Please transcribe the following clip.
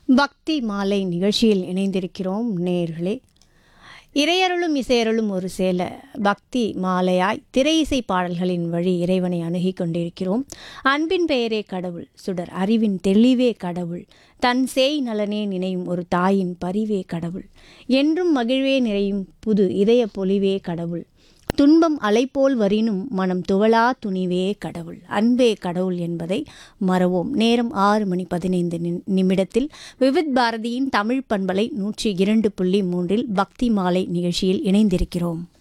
பக்தி மாலை நிகழ்ச்சியில் இணைந்திருக்கிறோம் நேயர்களே இறையருளும் இசையருளும் ஒரு சேல பக்தி மாலையாய் திரை இசை பாடல்களின் வழி இறைவனை அணுகிக் கொண்டிருக்கிறோம் அன்பின் பெயரே கடவுள் சுடர் அறிவின் தெளிவே கடவுள் தன் சேய் நலனே நினையும் ஒரு தாயின் பரிவே கடவுள் என்றும் மகிழ்வே நிறையும் புது இதய பொலிவே கடவுள் துன்பம் அலைபோல் வரினும் மனம் துவளா துணிவே கடவுள் அன்பே கடவுள் என்பதை மறவோம் நேரம் ஆறு மணி பதினைந்து நி- நிமிடத்தில் விவித் பாரதியின் தமிழ் பண்பலை நூற்றி இரண்டு புள்ளி மூன்றில் பக்தி மாலை நிகழ்ச்சியில் இணைந்திருக்கிறோம்